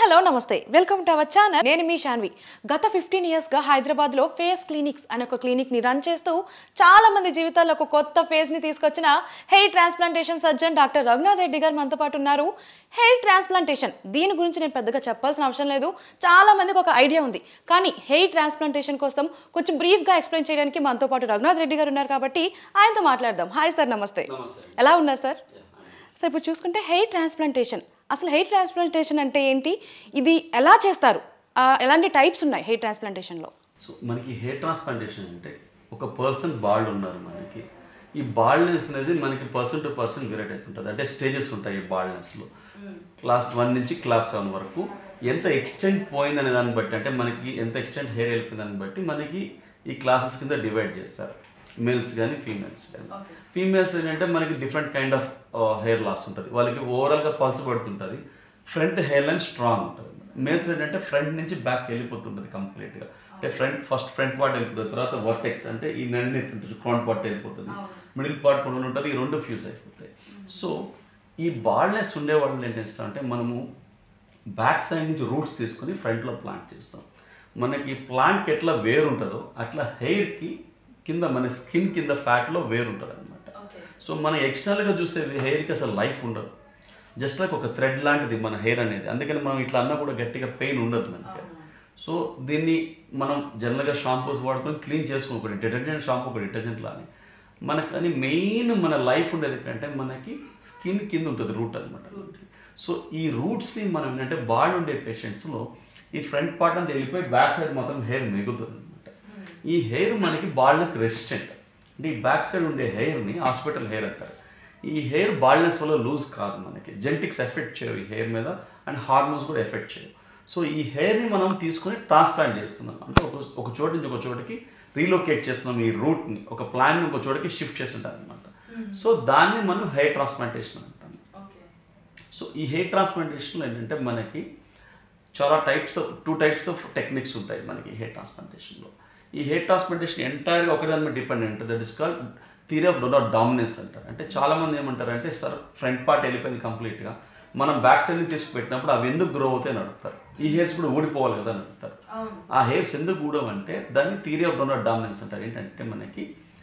Hello నమస్తే welcome to our channel నేను మీ శాన్వి గత ఫిఫ్టీన్ ఇయర్స్గా హైదరాబాద్లో ఫేస్ క్లినిక్స్ అనే ఒక క్లినిక్ని రన్ చేస్తూ చాలా మంది జీవితాల్లో ఒక కొత్త ఫేస్ని తీసుకొచ్చిన hair transplantation surgeon doctor Raghunath Reddy గారు మనతో పాటు ఉన్నారు హెయిర్ ట్రాన్స్ప్లాంటేషన్ దీని గురించి నేను పెద్దగా చెప్పాల్సిన అవసరం లేదు చాలా మందికి ఒక ఐడియా ఉంది కానీ హెయిర్ ట్రాన్స్ప్లాంటేషన్ కోసం కొంచెం బ్రీఫ్గా ఎక్స్ప్లెయిన్ చేయడానికి మనతో పాటు రఘునాథ్ రెడ్డి గారు ఉన్నారు కాబట్టి ఆయనతో మాట్లాడదాం హాయ్ సార్ నమస్తే నమస్తే. ఎలా ఉన్నారు సార్ సో ఇప్పుడు చూసుకుంటే హెయిర్ ట్రాన్స్ప్లాంటేషన్ అసలు హెయిర్ ట్రాన్స్ప్లాంటేషన్ అంటే ఏంటి ఇది ఎలా చేస్తారు ఆ, ఎలాంటి టైప్స్ ఉన్నాయి హెయిర్ ట్రాన్స్ప్లాంటేషన్లో సో మనకి హెయిర్ ట్రాన్స్ప్లాంటేషన్ అంటే ఒక పర్సన్ బాల్డ్ ఉన్నారు మనకి ఈ బాల్డ్నెస్ అనేది మనకి పర్సన్ టు పర్సన్ వేరేట్ అవుతుంటుంది అంటే స్టేజెస్ ఉంటాయి ఈ బాల్డ్నెస్లో క్లాస్ వన్ నుంచి క్లాస్ సెవెన్ వరకు ఎంత ఎక్స్టెంట్ పోయింది అనే దాన్ని బట్టి అంటే మనకి ఎంత ఎక్స్టెంట్ హెయిర్ వెళ్ళిపోయింది దాన్ని బట్టి మనకి ఈ క్లాసెస్ కింద డివైడ్ చేస్తారు మేల్స్ కానీ ఫీమేల్స్ కానీ ఫీమేల్స్ ఏంటంటే మనకి different kind of hair loss ఉంటుంది వాళ్ళకి ఓవరాల్గా పల్స్ పడుతుంటుంది ఫ్రంట్ హెయిర్ లైన్ స్ట్రాంగ్ ఉంటుంది మేల్స్ ఏంటంటే ఫ్రంట్ నుంచి బ్యాక్ వెళ్ళిపోతుంటుంది కంప్లీట్గా అంటే ఫ్రంట్ ఫస్ట్ ఫ్రంట్ పార్ట్ వెళ్ళిపోతుంది తర్వాత వర్టెక్స్ అంటే ఈ నడిని ఉంటుంది క్రౌన్ పార్ట్ వెళ్ళిపోతుంది మిడిల్ పార్ట్ కొన్ని ఉంటుంది ఈ రెండు ఫ్యూజ్ అయిపోతాయి సో ఈ బాల్నెస్ ఉండే వాళ్ళు ఏం చేస్తామంటే మనము బ్యాక్ సైడ్ నుంచి రూట్స్ తీసుకొని ఫ్రంట్లో ప్లాంట్ చేస్తాం మనకి ప్లాంట్కి ఎట్లా వేరు ఉంటుందో అట్లా హెయిర్కి కింద మన స్కిన్ కింద ఫ్యాట్లో వేరు ఉంటుంది అనమాట సో మనం ఎక్స్టర్నల్గా చూసే హెయిర్కి అసలు లైఫ్ ఉండదు జస్ట్ లైక్ ఒక థ్రెడ్ లాంటిది మన హెయిర్ అనేది అందుకని మనం ఇట్లా అన్నా కూడా గట్టిగా పెయిన్ ఉండదు మనకి సో దీన్ని మనం జనరల్గా షాంపూస్ వాడుకొని క్లీన్ చేసుకో ఒకటి డిటర్జెంట్ షాంపూ ఒక డిటర్జెంట్ లాని మనకు కానీ మెయిన్ మన లైఫ్ ఉండేది ఏంటంటే మనకి స్కిన్ కింద ఉంటుంది రూట్ అనమాట సో ఈ రూట్స్ని మనం ఏంటంటే బాల్ ఉండే పేషెంట్స్లో ఈ ఫ్రంట్ పార్ట్ అంతా వెళ్ళిపోయి బ్యాక్ సైడ్ మాత్రం హెయిర్ మిగులుతుంది అనమాట ఈ హెయిర్ మనకి బాల్నెస్ రెసిస్టెంట్ అంటే ఈ బ్యాక్ సైడ్ ఉండే హెయిర్ని హాస్పిటల్ హెయిర్ అంటారు ఈ హెయిర్ బాల్నెస్ వల్ల లూజ్ కాదు మనకి జెంటిక్స్ ఎఫెక్ట్ చేయవు ఈ హెయిర్ మీద అండ్ హార్మోన్స్ కూడా ఎఫెక్ట్ చేయవు సో ఈ హెయిర్ని మనం తీసుకొని ట్రాన్స్ప్లాంట్ చేస్తున్నాం అంటే ఒక ఒక చోటు నుంచి ఒక చోటికి రీలొకేట్ చేస్తున్నాం ఈ రూట్ని ఒక ప్లాన్ని ఒక చోటికి షిఫ్ట్ చేస్తుంటాం అనమాట సో దాన్ని మనం హెయిర్ ట్రాన్స్ప్లాంటేషన్ అంటాం సో ఈ హెయిర్ ట్రాన్స్ప్లాంటేషన్లో ఏంటంటే మనకి చాలా types of two types of techniques ఉంటాయి మనకి హెయిర్ ట్రాన్స్ప్లాంటేషన్లో ఈ హెయిర్ ట్రాన్స్ప్లాంటేషన్ ఎంటైర్గా ఒకదాని మీద dependent that is call theory of donor dominance అంటారు అంటే చాలా మంది ఏమంటారు అంటే సార్ ఫ్రంట్ పార్ట్ వెళ్ళిపోయింది కంప్లీట్గా మనం బ్యాక్ సైడ్ నుంచి తీసుకుపెట్టినప్పుడు అవి ఎందుకు గ్రో అవుతాయి అని అడుగుతారు ఈ హెయిర్స్ కూడా ఊడిపోవాలి కదా అని అడుగుతారు ఆ హెయిర్స్ ఎందుకు ఊడవంటే దాన్ని థియరీ ఆఫ్ డొనాట్ డామినెన్స్ అంటారు ఏంటంటే మనకి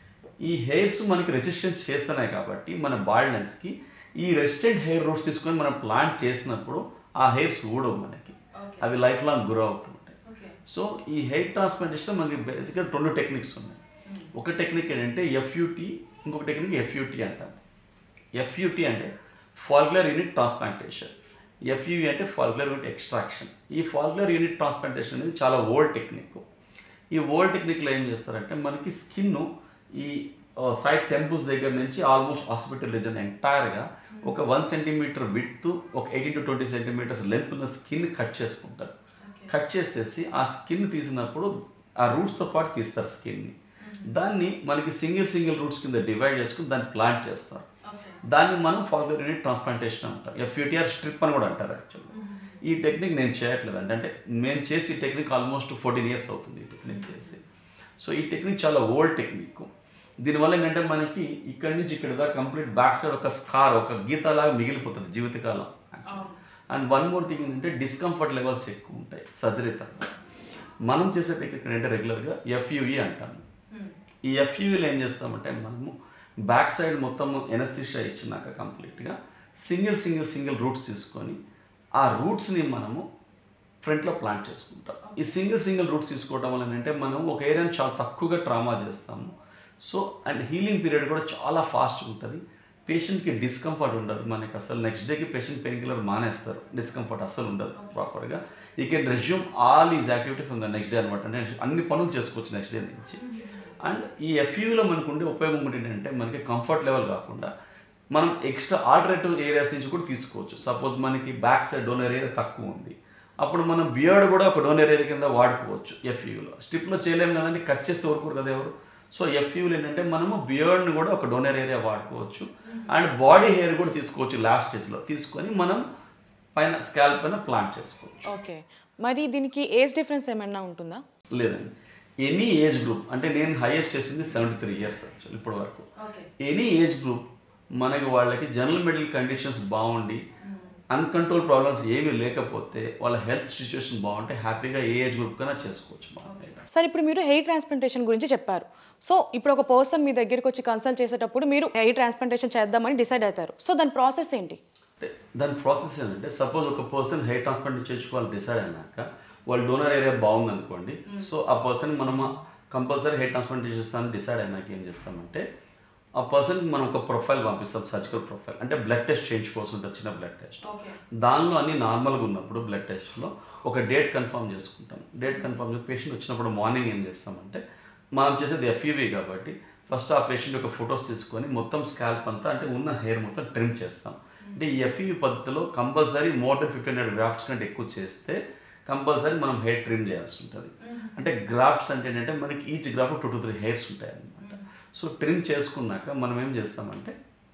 ఈ హెయిర్స్ మనకి రెసిస్టెన్స్ చేస్తున్నాయి కాబట్టి మన బాల్డ్నెస్కి ఈ రెసిస్టెంట్ హెయిర్ రూట్స్ తీసుకొని మనం ప్లాంట్ చేసినప్పుడు ఆ హెయిర్స్ ఊడవు మనకి అవి లైఫ్ లాంగ్ గ్రో అవుతుంటాయి సో ఈ హెయిర్ ట్రాన్స్ప్లాంటేషన్లో మనకి బేసిక్గా రెండు టెక్నిక్స్ ఉన్నాయి ఒక టెక్నిక్ ఏంటంటే ఎఫ్యూటీ ఇంకొక టెక్నిక్ ఎఫ్యూటీ అంటాం ఎఫ్యూటీ అంటే ఫాల్కులర్ యూనిట్ ట్రాన్స్ప్లాంటేషన్ ఎఫ్యూఈ అంటే ఫాల్కులర్ యూనిట్ ఎక్స్ట్రాక్షన్ ఈ ఫాల్కులర్ యూనిట్ ట్రాన్స్ప్లాంటేషన్ అనేది చాలా ఓల్డ్ టెక్నిక్ ఈ ఓల్డ్ టెక్నిక్లో ఏం చేస్తారంటే మనకి స్కిన్ ఈ సైడ్ టెంపుల్స్ దగ్గర నుంచి ఆల్మోస్ట్ హాస్పిటల్ రీజన్ ఎంటైర్గా ఒక వన్ సెంటీమీటర్ విడ్త్ ఒక eighteen to twenty centimetres length ఉన్న స్కిన్ కట్ చేసుకుంటారు కట్ చేసేసి ఆ స్కిన్ తీసినప్పుడు ఆ రూట్స్తో పాటు తీస్తారు స్కిన్ని దాన్ని మనకి సింగిల్ సింగిల్ రూట్స్ కింద డివైడ్ చేసుకుని దాన్ని ప్లాంట్ చేస్తారు దాన్ని మనం ఫాల్కర్ యూనిట్ ట్రాన్స్ప్లాంటేషన్ అంటాం ఎఫ్యూటీఆర్ స్ట్రిప్ అని కూడా అంటారు యాక్చువల్లీ ఈ టెక్నిక్ నేను చేయట్లేదు అంటే అంటే నేను చేసి ఈ టెక్నిక్ ఆల్మోస్ట్ ఫోర్టీన్ ఇయర్స్ అవుతుంది ఈ టెక్నిక్ చేసి సో ఈ టెక్నిక్ చాలా ఓల్డ్ టెక్నిక్ దీనివల్ల ఏంటంటే మనకి ఇక్కడి నుంచి ఇక్కడ దాకా కంప్లీట్ బ్యాక్ సైడ్ ఒక స్కార్ ఒక గీతలాగా మిగిలిపోతుంది జీవితకాలం అండ్ వన్ మోర్ థింగ్ ఏంటంటే డిస్కంఫర్ట్ లెవెల్స్ ఎక్కువ ఉంటాయి సర్జరీ తర్వాత మనం చేసే టెక్నిక్ ఏంటంటే రెగ్యులర్గా ఎఫ్యూఈ అంటాము ఈ ఎఫ్యూఈలో ఏం చేస్తామంటే మనము బ్యాక్ సైడ్ మొత్తం ఎనస్థిషియా ఇచ్చినాక కంప్లీట్గా సింగిల్ సింగిల్ సింగిల్ రూట్స్ తీసుకొని ఆ రూట్స్ని మనము ఫ్రంట్లో ప్లాంట్ చేసుకుంటాం ఈ సింగిల్ సింగిల్ రూట్స్ తీసుకోవడం వల్ల ఏంటంటే మనం ఒక ఏరియాని చాలా తక్కువగా ట్రామా చేస్తాము సో అండ్ హీలింగ్ పీరియడ్ కూడా చాలా ఫాస్ట్ ఉంటుంది పేషెంట్కి డిస్కంఫర్ట్ ఉండదు మనకి అసలు నెక్స్ట్ డేకి పేషెంట్ పెయిన్ కిల్లర్ మానేస్తారు డిస్కంఫర్ట్ అసలు ఉండదు ప్రాపర్గా ఈ can resume all is activity from the next day అనమాట అంటే అన్ని పనులు చేసుకోవచ్చు నెక్స్ట్ డే నుంచి అండ్ ఈ ఎఫ్యూలో మనకు ఉండే ఉపయోగం కూడా ఏంటంటే మనకి కంఫర్ట్ లెవెల్ కాకుండా మనం ఎక్స్ట్రా ఆల్టర్నేటివ్ ఏరియాస్ నుంచి కూడా తీసుకోవచ్చు సపోజ్ మనకి బ్యాక్ సైడ్ డోనర్ ఏరియా తక్కువ ఉంది అప్పుడు మనం బియర్డ్ కూడా ఒక డోనర్ ఏరియా కింద వాడుకోవచ్చు ఎఫ్యూలో స్టిప్లో చేయలేము కదండి కట్ చేస్తే ఊరుకోరు కదా ఎవరు సో ఎఫ్యూలు ఏంటంటే మనము బియర్డ్ని కూడా ఒక డోనర్ ఏరియా వాడుకోవచ్చు అండ్ బాడీ హెయిర్ కూడా తీసుకోవచ్చు లాస్ట్ స్టేజ్లో తీసుకొని మనం పైన స్కాల్ప్ పైన ప్లాంట్ చేసుకోవచ్చు ఓకే మరి దీనికి ఏజ్ డిఫరెన్స్ ఏమైనా ఉంటుందా లేదండి ఎనీ ఏజ్ గ్రూప్ అంటే నేను హైయెస్ట్ చేసింది సెవెంటీ త్రీ ఇయర్స్ యాక్చువల్ ఇప్పటి వరకు ఎనీ ఏజ్ గ్రూప్ మనకి వాళ్ళకి జనరల్ మెడికల్ కండిషన్స్ బాగుండి అన్కంట్రోల్ ప్రాబ్లమ్స్ ఏమీ లేకపోతే వాళ్ళ హెల్త్ సిచ్యువేషన్ బాగుంటే హ్యాపీగా ఏ ఏజ్ గ్రూప్ కన్నా చేసుకోవచ్చు మనం సార్ ఇప్పుడు మీరు హెయిర్ ట్రాన్స్ప్లాంటేషన్ గురించి చెప్పారు సో ఇప్పుడు ఒక పర్సన్ మీ దగ్గరికి వచ్చి కన్సల్ట్ చేసేటప్పుడు మీరు హెయిర్ ట్రాన్స్ప్లాంటేషన్ చేద్దామని డిసైడ్ అవుతారు సో దాని ప్రాసెస్ ఏంటి అంటే దాని ప్రాసెస్ ఏంటంటే సపోజ్ ఒక పర్సన్ హెయిర్ ట్రాన్స్ప్లాంట్ చేయించుకోవాలని డిసైడ్ అయినాక వాళ్ళ డోనర్ ఏరియా బాగుంది అనుకోండి సో ఆ పర్సన్ మనం కంపల్సరీ హెయిర్ ట్రాన్స్ప్లాంట్ చేస్తామని డిసైడ్ అయినాక ఏం చేస్తామంటే ఆ పర్సన్కి మనం ఒక ప్రొఫైల్ పంపిస్తాం సర్జికల్ ప్రొఫైల్ అంటే బ్లడ్ టెస్ట్ చేయించుకోవాల్సి ఉంటుంది చిన్న బ్లడ్ టెస్ట్ దానిలో అన్ని నార్మల్గా ఉన్నప్పుడు బ్లడ్ టెస్ట్లో ఒక డేట్ కన్ఫర్మ్ చేసుకుంటాం డేట్ కన్ఫర్మ్ పేషెంట్ వచ్చినప్పుడు మార్నింగ్ ఏం చేస్తామంటే మనం చేసేది ఎఫ్యూవీ కాబట్టి ఫస్ట్ ఆ పేషెంట్ యొక్క ఫొటోస్ తీసుకొని మొత్తం స్కాల్ప్ అంతా అంటే ఉన్న హెయిర్ మొత్తం ట్రిమ్ చేస్తాం అంటే ఈ ఎఫ్యూవీ పద్ధతిలో compulsory more than fifteen hundred grafts కంటే ఎక్కువ చేస్తే కంపల్సరీ మనం హెయిర్ ట్రిమ్ చేయాల్సి ఉంటుంది అంటే గ్రాఫ్ట్స్ అంటే ఏంటంటే మనకి each graft two to three hairs ఉంటాయి అన్నమాట సో ట్రిమ్ చేసుకున్నాక మనం ఏం చేస్తామంటే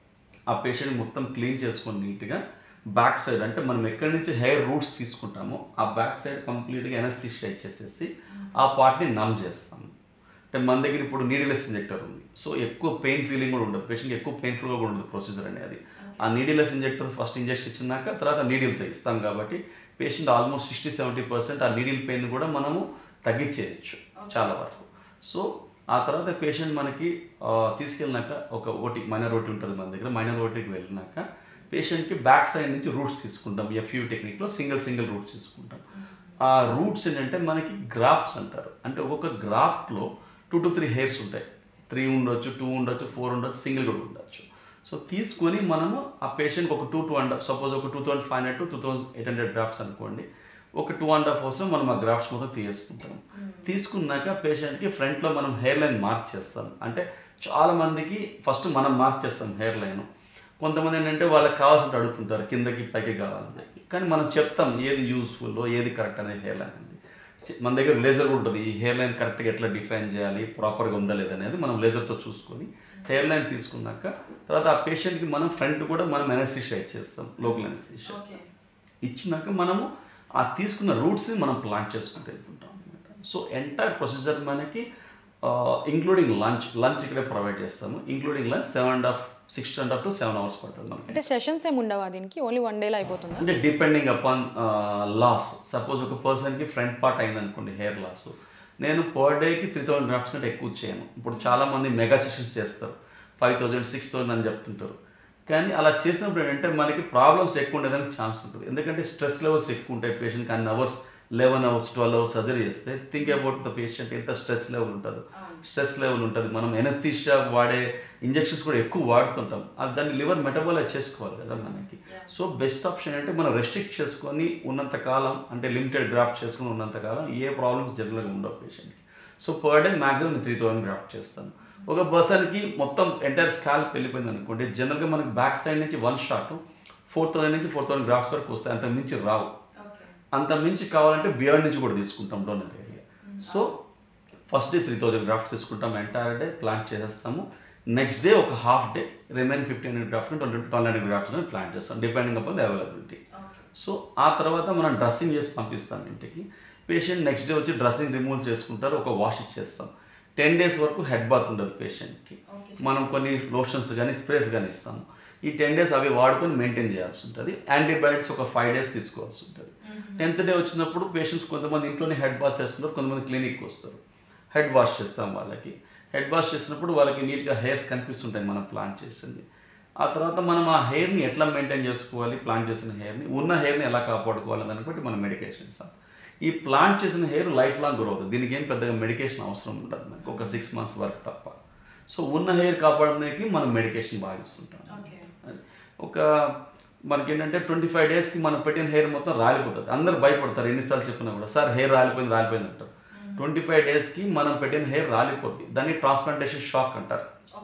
ఆ పేషెంట్ మొత్తం క్లీన్ చేసుకొని నీట్గా బ్యాక్ సైడ్ అంటే మనం ఎక్కడి నుంచి హెయిర్ రూట్స్ తీసుకుంటామో ఆ బ్యాక్ సైడ్ కంప్లీట్గా ఎనస్థిషియా చేసేసి ఆ పార్ట్ని నమ్ చేస్తాము అంటే మన దగ్గర ఇప్పుడు నీడిలెస్ ఇంజెక్టర్ ఉంది సో ఎక్కువ పెయిన్ ఫీలింగ్ కూడా ఉండదు పేషెంట్కి ఎక్కువ పెయిన్ఫుల్గా కూడా ఉండదు ప్రొసీజర్ అనేది ఆ నీడిలెస్ ఇంజెక్టర్ ఫస్ట్ ఇంజెక్షన్ ఇచ్చినాక తర్వాత నీడిల్తో ఇస్తాం కాబట్టి patient almost sixty seventy percent ఆ నీడిల్ పెయిన్ కూడా మనము తగ్గించేయచ్చు చాలా వరకు సో ఆ తర్వాత పేషెంట్ మనకి ఆ, తీసుకెళ్ళినాక ఒక ఓటీ మైనర్ ఓటీ ఉంటుంది మన దగ్గర మైనర్ ఓటీకి వెళ్ళినాక పేషెంట్కి బ్యాక్ సైడ్ నుంచి రూట్స్ తీసుకుంటాం ఎఫ్యూ టెక్నిక్లో సింగిల్ సింగిల్ రూట్స్ తీసుకుంటాం ఆ రూట్స్ ఏంటంటే మనకి గ్రాఫ్ట్స్ అంటారు అంటే ఒక్కొక్క గ్రాఫ్ట్లో టూ టు త్రీ హెయిర్స్ ఉంటాయి త్రీ ఉండొచ్చు టూ ఉండొచ్చు ఫోర్ ఉండొచ్చు సింగిల్ కూడా ఉండొచ్చు సో తీసుకొని మనము ఆ పేషెంట్కి ఒక టూ టూ అండ్ సపోజ్ ఒక two thousand five hundred to two thousand eight hundred grafts అనుకోండి ఒక టూ అండ్ హాఫ్ అవర్స్లో మనం ఆ గ్రాఫ్ట్స్ మొత్తం తీసుకుంటాం తీసుకున్నాక పేషెంట్కి ఫ్రంట్లో మనం హెయిర్ లైన్ మార్క్ చేస్తాం అంటే చాలా మందికి ఫస్ట్ మనం మార్క్ చేస్తాం హెయిర్ లైన్ కొంతమంది ఏంటంటే వాళ్ళకి కావాల్సినట్టు అడుగుతుంటారు కిందకి పైకి కావాలని చెప్పి కానీ మనం చెప్తాం ఏది యూస్ఫుల్ ఏది కరెక్ట్ అనేది హెయిర్ లైన్ అనేది చి- మన దగ్గర లేజర్ కూడా ఉంటుంది ఈ హెయిర్ లైన్ కరెక్ట్గా ఎట్లా డిఫైన్ చేయాలి ప్రాపర్గా ఉందా లేదా అనేది మనం లేజర్తో చూసుకొని హెయిర్ లైన్ తీసుకున్నాక తర్వాత ఆ పేషెంట్కి మనం ఫ్రంట్ కూడా మనం ఎనస్థిషియా చేస్తాం లోకల్ ఎనస్థిషియా ఇచ్చినాక మనము ఆ తీసుకున్న రూట్స్ని మనం ప్లాంట్ చేసుకుంటూ వెళ్తుంటాం అనమాట సో ఎంటైర్ ప్రొసీజర్ మనకి ఇంక్లూడింగ్ లంచ్ లంచ్ ఇక్కడే ప్రొవైడ్ చేస్తాము including lunch seven and half six and half to seven hours పడుతుంది మనకి అంటే సెషన్స్ ఏమి ఉండవా దీనికి ఓన్లీ వన్ డేలో అయిపోతుందా అంటే డిపెండింగ్ అపాన్ లాస్ సపోజ్ ఒక పర్సన్కి ఫ్రంట్ పార్ట్ అయింది అనుకోండి హెయిర్ లాస్ నేను పర్ డేకి త్రీ థౌసండ్ గ్రాఫ్స్ కంటే ఎక్కువ చేయను ఇప్పుడు చాలా మంది మెగా సెషన్స్ చేస్తారు ఫైవ్ థౌసండ్ సిక్స్ థౌసండ్ అని చెప్తుంటారు కానీ అలా చేసినప్పుడు ఏంటంటే మనకి ప్రాబ్లమ్స్ ఎక్కువ ఉండేదానికి ఛాన్స్ ఉంటుంది ఎందుకంటే స్ట్రెస్ లెవెల్స్ ఎక్కువ ఉంటాయి పేషెంట్కి అన్ని hours eleven hours twelve hours surgery చేస్తే థింక్ అబౌట్ ద పేషెంట్ ఎంత స్ట్రెస్ లెవెల్ ఉంటుందో స్ట్రెస్ లెవెల్ ఉంటుంది మనం ఎనస్థీషియా వాడే ఇంజెక్షన్స్ కూడా ఎక్కువ వాడుతుంటాం అది దాన్ని లివర్ మెటబాలైజ్ చేసుకోవాలి కదా మనకి సో బెస్ట్ ఆప్షన్ అంటే మనం రెస్ట్రిక్ట్ చేసుకొని ఉన్నంత కాలం అంటే లిమిటెడ్ గ్రాఫ్ట్ చేసుకుని ఉన్నంత కాలం ఏ ప్రాబ్లమ్స్ జనరల్గా ఉండవు పేషెంట్కి so per day maximum three thousand graft చేస్తాను ఒక పర్సన్కి మొత్తం ఎంటైర్ స్కాల్ప్ వెళ్ళిపోయింది అనుకోండి జనరల్గా మనకి బ్యాక్ సైడ్ నుంచి వన్ షాట్ ఫోర్ థౌసండ్ నుంచి ఫోర్ థౌసండ్ గ్రాఫ్ట్స్ వరకు వస్తాయి అంత మించి రావు అంత మించి కావాలంటే బియాండ్ నుంచి కూడా తీసుకుంటాం donor area so first day three thousand grafts తీసుకుంటాం ఎంటైర్ డే ప్లాంట్ చేసేస్తాము నెక్స్ట్ డే ఒక half day remain fifteen hundred graft twenty twelve hundred grafts plant చేస్తాం depending upon the availability so ఆ తర్వాత మనం డ్రెస్సింగ్ చేసి పంపిస్తాం ఇంటికి పేషెంట్ నెక్స్ట్ డే వచ్చి డ్రెస్సింగ్ రిమూవ్ చేసుకుంటారు ఒక వాష్ ఇచ్చేస్తాం టెన్ డేస్ వరకు హెడ్ బాత్ ఉండదు పేషెంట్కి మనం కొన్ని లోషన్స్ కానీ స్ప్రేస్ కానీ ఇస్తాము ఈ టెన్ డేస్ అవి వాడుకొని మెయింటైన్ చేయాల్సి ఉంటుంది యాంటీబయాటిక్స్ ఒక ఫైవ్ డేస్ తీసుకోవాల్సి ఉంటుంది టెన్త్ డే వచ్చినప్పుడు పేషెంట్స్ కొంతమంది ఇంట్లోనే హెడ్ బాత్ చేసుకుంటారు కొంతమంది క్లినిక్కి వస్తారు హెడ్ వాష్ చేస్తాం వాళ్ళకి హెడ్ వాష్ చేసినప్పుడు వాళ్ళకి నీట్గా హెయిర్స్ కనిపిస్తుంటాయి మనం ప్లాంట్ చేసింది ఆ తర్వాత మనం ఆ హెయిర్ని ఎట్లా మెయింటైన్ చేసుకోవాలి ప్లాంట్ చేసిన హెయిర్ని ఉన్న హెయిర్ని ఎలా కాపాడుకోవాలి దాన్ని బట్టి మనం మెడికేషన్ ఇస్తాం ఈ ప్లాంట్ చేసిన హెయిర్ లైఫ్ లాంగ్ గ్రో అవుతుంది దీనికి ఏం పెద్దగా మెడికేషన్ అవసరం ఉండదు మనకి ఒక సిక్స్ మంత్స్ వరకు తప్ప సో ఉన్న హెయిర్ కాపాడడానికి మనం మెడికేషన్ బాగా ఇస్తుంటాం అది. ఒక మనకేంటంటే ట్వంటీ ఫైవ్ డేస్కి మనం పెట్టిన హెయిర్ మొత్తం రాలిపోతుంది అందరు భయపడతారు ఎన్నిసార్లు చెప్పినా కూడా సార్ హెయిర్ రాలిపోయింది రాలిపోయింది అంటారు ట్వంటీ ఫైవ్ డేస్కి మనం పెట్టిన హెయిర్ రాలిపోద్ది దాన్ని ట్రాన్స్ప్లాంటేషన్ షాక్ అంటారు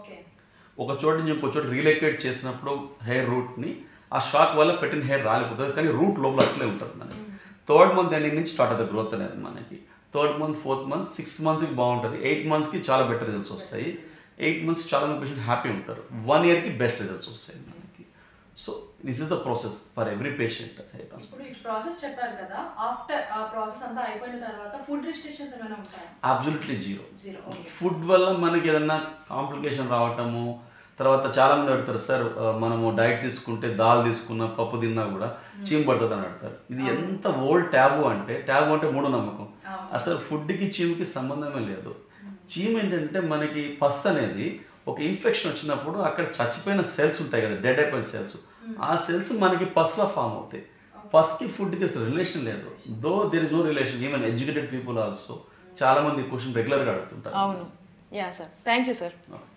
ఒక చోటు నుంచి ఇంకో చోటు రీలొకేట్ చేసినప్పుడు హెయిర్ రూట్ని ఆ షాక్ వల్ల పెట్టిన హెయిర్ రాలిపోతుంది కానీ రూట్ లోపల అట్లే ఉంటుంది మనకి థర్డ్ మంత్ ఎండింగ్ నుంచి స్టార్ట్ అవుతుంది గ్రోత్ అనేది మనకి third month fourth month six మంత్కి బాగుంటుంది ఎయిట్ మంత్స్కి చాలా బెటర్ రిజల్ట్స్ వస్తాయి ఎయిట్ మంత్స్ చాలా మంది పేషెంట్ హ్యాపీ ఉంటారు వన్ ఇయర్కి బెస్ట్ రిజల్ట్స్ వస్తాయి మనకి so this is the process for every patient hair ఇప్పుడు ఈ ప్రాసెస్ చెప్పారు కదా ఆఫ్టర్ ఆ ప్రాసెస్ అంతా అయిపోయిన తర్వాత ఫుడ్ రిస్ట్రిక్షన్స్ ఏమైనా ఉంటాయా absolutely zero zero okay food వల్ల మనకి ఏదన్నా కాంప్లికేషన్ రావటము తర్వాత చాలా మంది అడుగుతారు సార్ ఆ, మనము డైట్ తీసుకుంటే దాల్ తీసుకున్నా పప్పు తిన్నా కూడా చీమ పడుతుంది అని అడుగుతారు ఇది ఎంత ఓల్డ్ ట్యాబు అంటే ట్యాబు అంటే మూఢ నమ్మకం అసలు ఫుడ్కి చీమకి సంబంధమే లేదు చీమ ఏంటంటే మనకి పస్ అనేది ఒక ఇన్ఫెక్షన్ వచ్చినప్పుడు అక్కడ చచ్చిపోయిన సెల్స్ ఉంటాయి కదా డెడ్ అయిపోయిన సెల్స్ ఆ సెల్స్ మనకి పస్లో ఫామ్ అవుతాయి పస్కి ఫుడ్కి అసలు రిలేషన్ లేదు though there is no relation even educated people also చాలా మంది క్వశ్చన్ రెగ్యులర్గా అడుగుతుంటారు అవును yeah sir thank you sir